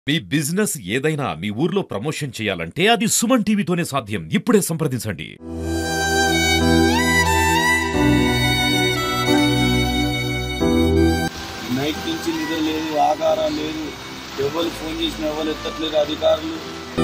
మీ business ఏదైనా మీ ఊర్లో promotion చేయాలంటే అది సుమన్ టీవీతోనే సాధ్యం ఇప్పుడే సంప్రదించండి నైట్ నుంచి నిద్ర లేదు ఆకారం లేదు ఎవరు ఫోన్ చేసిన ఎవరు ఎత్తట్లేదు అధికారులు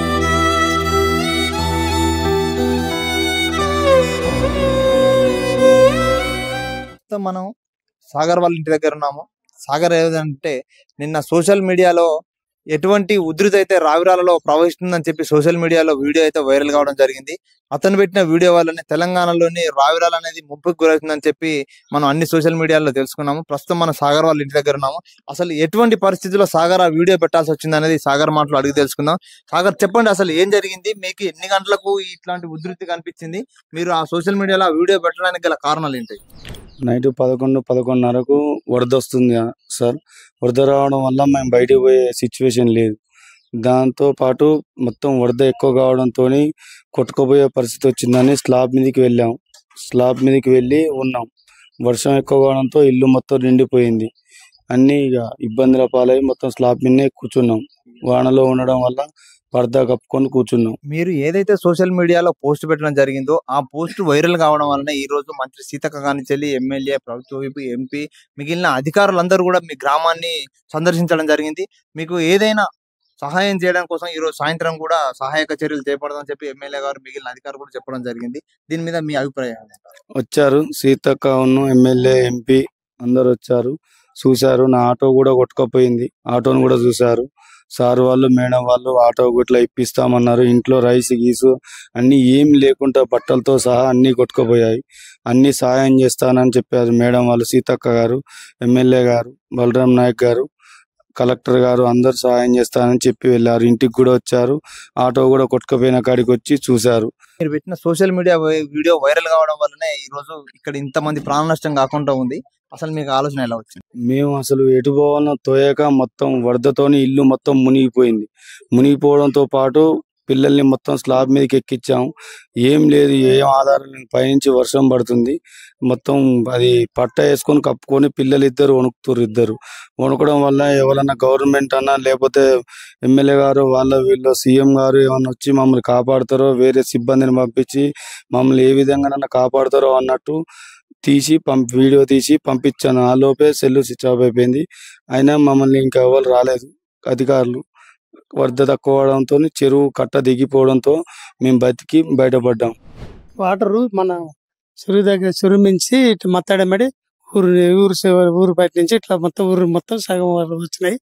ప్రస్తుతం మనం సాగర్ వాళ్ళ ఇంటి దగ్గర ఉన్నాము సాగర్ ఏదంటే నిన్న సోషల్ మీడియాలో ఎటువంటి ఉధృతి అయితే రావిరాలలో ప్రవహిస్తుందని చెప్పి సోషల్ మీడియాలో వీడియో అయితే వైరల్ కావడం జరిగింది అతను పెట్టిన వీడియో వల్లనే తెలంగాణలోని రావిరాల అనేది ముప్పుకు గురవుతుందని చెప్పి మనం అన్ని సోషల్ మీడియాలో తెలుసుకున్నాము ప్రస్తుతం మనం సాగర్ వాళ్ళ ఇంటి దగ్గర ఉన్నాము అసలు ఎటువంటి పరిస్థితుల్లో సాగర్ ఆ వీడియో పెట్టాల్సి వచ్చింది అనేది సాగర్ మాటలు అడిగి తెలుసుకుందాం సాగర్ చెప్పండి అసలు ఏం జరిగింది మీకు ఎన్ని గంటలకు ఇట్లాంటి ఉధృతి కనిపించింది మీరు ఆ సోషల్ మీడియాలో ఆ వీడియో పెట్టడానికి గల కారణాలు ఏంటి నైట్ పదకొండు పదకొండున్నరకు వరద వస్తుంది సార్ వరద రావడం వల్ల మేము బయటికి పోయే సిచ్యువేషన్ లేదు దాంతో పాటు మొత్తం వరద ఎక్కువ కావడంతో కొట్టుకుపోయే పరిస్థితి వచ్చిందని స్లాబ్ మీదకి వెళ్ళాం స్లాబ్ మీదకి వెళ్ళి ఉన్నాం వర్షం ఎక్కువ కావడంతో ఇల్లు మొత్తం నిండిపోయింది అన్ని ఇక ఇబ్బందుల పాలై మొత్తం స్లాబ్ మీదనే కూర్చున్నాం వానలో ఉండడం వల్ల పరదా కప్పుకొని కూర్చున్నాం మీరు ఏదైతే సోషల్ మీడియాలో పోస్ట్ పెట్టడం జరిగిందో ఆ పోస్ట్ వైరల్ కావడం వలన ఈ రోజు మంత్రి సీతక్క కానిచెల్లి ఎమ్మెల్యే ప్రభుత్వ వైపు ఎంపీ మిగిలిన అధికారులందరూ కూడా మీ గ్రామాన్ని సందర్శించడం జరిగింది మీకు ఏదైనా సహాయం చేయడం కోసం ఈ రోజు సాయంత్రం కూడా సహాయక చర్యలు చేపడదని చెప్పి ఎమ్మెల్యే గారు మిగిలిన అధికారులు కూడా చెప్పడం జరిగింది దీని మీద మీ అభిప్రాయం ఏంటి? వచ్చారు సీతక్క ఉన్న ఎమ్మెల్యే ఎంపీ అందరు వచ్చారు చూశారు నా ఆటో కూడా కొట్టుకపోయింది ఆటోను కూడా చూశారు సార్ వాళ్ళు మేడం వాళ్ళు ఆటో ఇట్లా ఇప్పిస్తామన్నారు ఇంట్లో రైస్ గీసు అన్ని ఏం లేకుండా బట్టలతో సహా అన్ని కొట్టుకుపోయాయి అన్ని సహాయం చేస్తానని చెప్పారు మేడం వాళ్ళు సీతక్క గారు ఎమ్మెల్యే గారు బలరాం నాయక్ గారు కలెక్టర్ గారు అందరు సహాయం చేస్తానని చెప్పి వెళ్ళారు ఇంటికి కూడా వచ్చారు ఆటో కూడా కొట్టుకుపోయిన కాడికి వచ్చి చూశారు మీరు పెట్టిన సోషల్ మీడియా వీడియో వైరల్ కావడం వల్లనే ఈ రోజు ఇక్కడ ఇంతమంది ప్రాణ నష్టం కాకుండా ఉంది అసలు మీకు ఆలోచన ఎలా వచ్చింది మేము అసలు ఎటు పోవాలో తోయక మొత్తం వరదతోని ఇల్లు మొత్తం మునిగిపోయింది మునిగిపోవడంతో పాటు పిల్లల్ని మొత్తం స్లాబ్ మీదకి ఎక్కించాం ఏం లేదు ఏం ఆధారం లేదు పైనుంచి వర్షం పడుతుంది మొత్తం అది పట్ట వేసుకొని కప్పుకొని పిల్లలు ఇద్దరు వణుకుతారు ఇద్దరు వణుకడం వల్ల ఎవరన్నా గవర్నమెంట్ అన్నా లేకపోతే ఎమ్మెల్యే గారు వాళ్ళ వీళ్ళు సీఎం గారు ఏమన్నా వచ్చి మమ్మల్ని కాపాడుతారో వేరే సిబ్బందిని పంపించి మమ్మల్ని ఏ విధంగానన్నా కాపాడుతారో అన్నట్టు తీసి పంపి వీడియో తీసి పంపించాను ఆ లోపే సెల్ స్విచ్ ఆఫ్ అయిపోయింది అయినా మమ్మల్ని ఇంకా ఎవరు రాలేదు అధికారులు వరద తక్కువ అవడంతో చెరువు కట్ట దిగిపోవడంతో మేము బతికి బయటపడ్డాం వాటరు మన చెరువు దగ్గర చెరువు మించి ఇటు మత్తాడమడి ఊరు ఊరు చివరి- ఊరు బయట నుంచి ఇట్లా మొత్తం ఊరు మొత్తం సగం వరకు వచ్చినాయి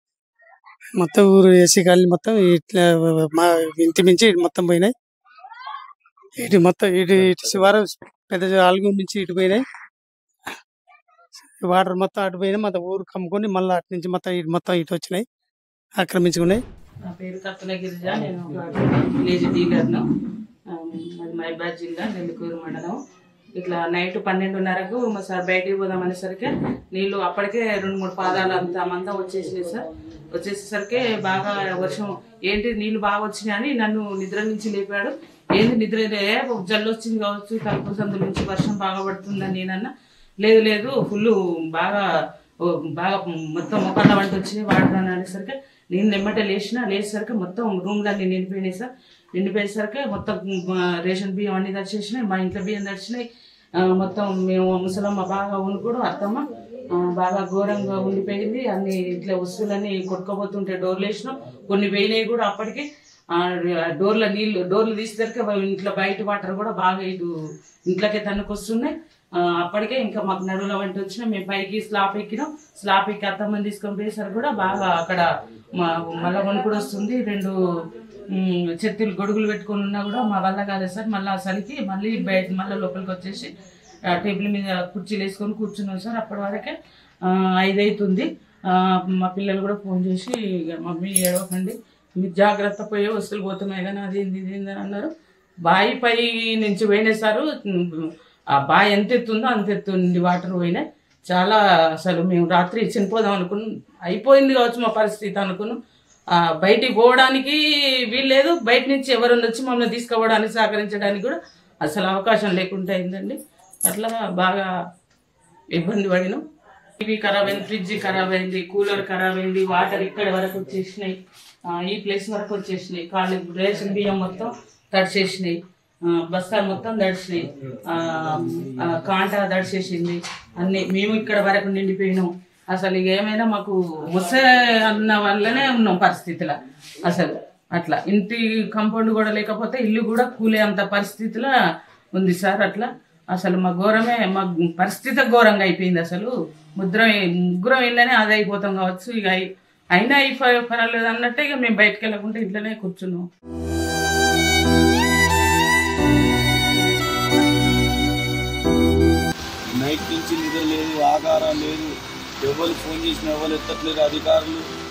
మొత్తం ఊరు ఏసీ కాలనీ మొత్తం ఇట్లా మా ఇంటి మించి ఇటు మొత్తం పోయినాయి ఇటు మొత్తం ఇటు ఇటు శివారం పెద్ద ఆలుగు నుంచి ఇటు పోయినాయి వాటర్ మొత్తం అటు పోయినాయి మొత్తం ఊరు కమ్ముకొని మళ్ళీ అటు నుంచి మొత్తం ఇటు మొత్తం ఇటు వచ్చినాయి ఆక్రమించుకున్నాయి నా పేరు కత్తల గిరిజ నేను ఒక విలేజ్ డీలర్ను ఆ, మాది మైబాద్ జిల్లా నెల్లికూరు మండలం ఇట్లా నైట్ పన్నెండున్నరకు మా సార్ బయటికి పోదాం అనేసరికి నీళ్ళు అప్పటికే రెండు మూడు పాదాలు అంత మంద వచ్చేసినాయి సార్ వచ్చేసేసరికి బాగా వర్షం ఏంటి నీళ్ళు బాగా వచ్చినాయి అని నన్ను నిద్ర నుంచి లేపాడు ఏంది నిద్ర జల్లు వచ్చింది కావచ్చు తలుపు సందు నుంచి వర్షం బాగా పడుతుందని నేనన్నా లేదు లేదు ఫుల్ బాగా ఓ, బాగా మొత్తం మొక్కల వంట వచ్చినాయి వాడదాని అనేసరికి నేను నిమ్మటే లేచిన లేచేసరికి మొత్తం రూమ్లన్నీ నిండిపోయినాయి సార్ నిండిపోయేసరికి మొత్తం ఆ, రేషన్ బియ్యం అన్ని దడిచేసినాయి మా ఇంట్లో బియ్యం దడిచినాయి ఆ, మొత్తం మేము ముసలమ్మ బాగా ఉనుకోడు అత్తమ్మ ఆ, బాగా ఘోరంగా ఉండిపోయింది అన్ని ఇట్లా వస్తువులన్నీ కొట్టుకోబోతుంటే డోర్లు వేసినాం కొన్ని పోయినాయి కూడా అప్పటికి ఆ, డోర్ల నీళ్ళు డోర్లు తీసేసరికి అవి ఇంట్లో బయట వాటర్ కూడా బాగా ఇటు ఇంట్లోకే తన్నుకొస్తున్నాయి ఆ, అప్పటికే ఇంకా మాకు నడువుల వంటి వచ్చిన మేము పైకి స్లాబ్ ఎక్కినాం స్లాబ్ ఎక్కి అత్తమ్మని తీసుకొని పోయేసరికి కూడా బాగా అక్కడ మా- మళ్ళా వణుకుడు వస్తుంది రెండు ఉమ్, చెత్తులు గొడుగులు పెట్టుకొని ఉన్నా కూడా మా వల్ల కాదు సార్ మళ్ళీ అసలుకి మళ్ళీ బయట మళ్ళీ లోపలికి వచ్చేసి ఆ, టేబుల్ మీద కుర్చీలు వేసుకొని కూర్చున్నాం సార్ అప్పటి వరకే ఆ, ఐదు అవుతుంది ఆ, మా పిల్లలు కూడా ఫోన్ చేసి "ఇక మమ్మీ ఏడవకండి మీరు జాగ్రత్త పోయే వస్తువులు పోతున్నాయి కానీ అది ఏంది ఇది ఏంది అని అన్నారు బావి పై నుంచి పోయినాయి సారు ఆ బావి ఎంత ఎత్తుందో అంత ఎత్తుంది వాటర్ పోయినాయి చాలా అసలు మేము రాత్రి చనిపోదాం అనుకున్నాం అయిపోయింది కావచ్చు మా పరిస్థితి అనుకున్నాం ఆ, బయటికి పోవడానికి వీల్లేదు బయట నుంచి ఎవరన్నా వచ్చి మమ్మల్ని తీసుకుపోవడానికి సహకరించడానికి కూడా అసలు అవకాశం లేకుండా అయిందండి అట్లా బాగా ఇబ్బంది పడినాం టీవీ ఖరాబ్ అయింది ఫ్రిడ్జ్ ఖరాబ్ అయింది కూలర్ ఖరాబ్ అయింది వాటర్ ఇక్కడ వరకు వచ్చేసినాయి ఆ, ఈ ప్లేస్ వరకు వచ్చేసినాయి కాళ్ళు రేషన్ బియ్యం మొత్తం తడిచేసినాయి ఆ, బస్తాలు మొత్తం తడిచినాయి ఆ, ఆ, కాంట తడిచేసింది అన్ని మేము ఇక్కడ వరకు నిండిపోయినాం అసలు ఇక ఏమైనా మాకు ముసే అన్న వల్లనే ఉన్నాం పరిస్థితిలో అసలు అట్లా ఇంటి కంపౌండ్ కూడా లేకపోతే ఇల్లు కూడా కూలే అంత పరిస్థితిలో ఉంది సార్ అట్లా అసలు మా ఘోరమే మా పరిస్థితి ఘోరంగా అయిపోయింది అసలు ముద్ర ముగ్గురం ఇళ్ళనే అదే అయిపోతాం కావచ్చు ఇక అయి- అయినా ఈ పర్వాలేదు అన్నట్టే ఇక మేము బయటకు వెళ్ళకుండా ఇంట్లోనే కూర్చున్నాం నైట్ నుంచి నిద్ర లేదు ఆకారం లేదు ఎవరు ఫోన్ చేసిన ఎవరు ఎత్తట్లేదు అధికారులు